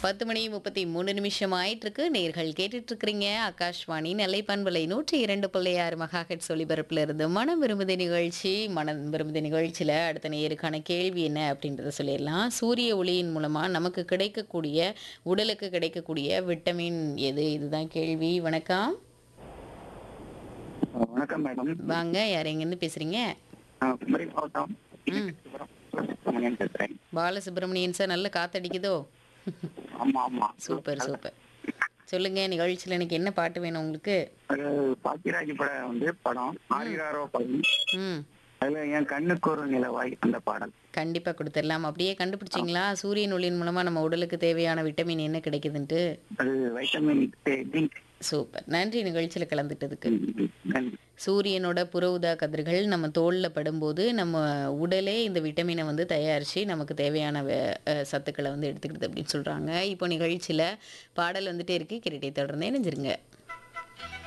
பத்து மணி முப்பத்தி மூணு நிமிஷம் ஆயிட்டு இருக்கு நேர்கள் கேட்டுட்டு இருக்கிறீங்க ஆகாஷ்வாணி நெல்லை பண்பலை நூற்றி இரண்டு பிள்ளையாறு மகாஹெட் ஒலிபரப்புல இருந்து மனம் விரும்புதி நிகழ்ச்சி மனம் விரும்புதி நிகழ்ச்சியில அடுத்த நேருக்கான கேள்வி என்ன அப்படின்றத சொல்லிடலாம் சூரிய ஒளியின் மூலமா நமக்கு கிடைக்கக்கூடிய உடலுக்கு கிடைக்கக்கூடிய விட்டமின் எது இதுதான் கேள்வி வணக்கம் வணக்கம் மேடம் வாங்க யார் எங்கேருந்து பேசுறீங்க நான் குமரி மாவட்டம் ம். சுப்பிரமணியன் பேசுறேன் பாலசுப்ரமணியன் சார் நல்ல காத்தடிக்குதோ ஆமா ஆமா சூப்பர் சூப்பர் சொல்லுங்க நிகழ்ச்சியில் எனக்கு என்ன பாட்டு வேணும் உங்களுக்கு அது பாக்கியராஜ் படம் வந்து படம் ஆரிராரோ படம் ம் அதுல என் கண்ணுக்கு ஒரு நிலவாய் அந்த பாடல் கண்டிப்பா கொடுத்துடலாம் அப்படியே கண்டுபிடிச்சிங்களா சூரியன் ஒளியின் மூலமா நம்ம உடலுக்கு தேவையான விட்டமின் என்ன கிடைக்குதுன்ட்டு அது வைட்டமின் டி சூப்பர் நன்றி நிகழ்ச்சியில் கலந்துட்டதுக்கு நன்றி சூரியனோட புற ஊதா கதிர்கள் நம்ம தோல்ல படும்போது நம்ம உடலே இந்த விட்டமினை வந்து தயாரித்து நமக்கு தேவையான வே- அஹ் சத்துக்களை வந்து எடுத்துக்கிடுது அப்படின்னு சொல்றாங்க இப்போ நிகழ்ச்சியில பாடல் வந்துட்டே இருக்கு கேட்டுட்டே தொடர்ந்து இணைஞ்சிருங்க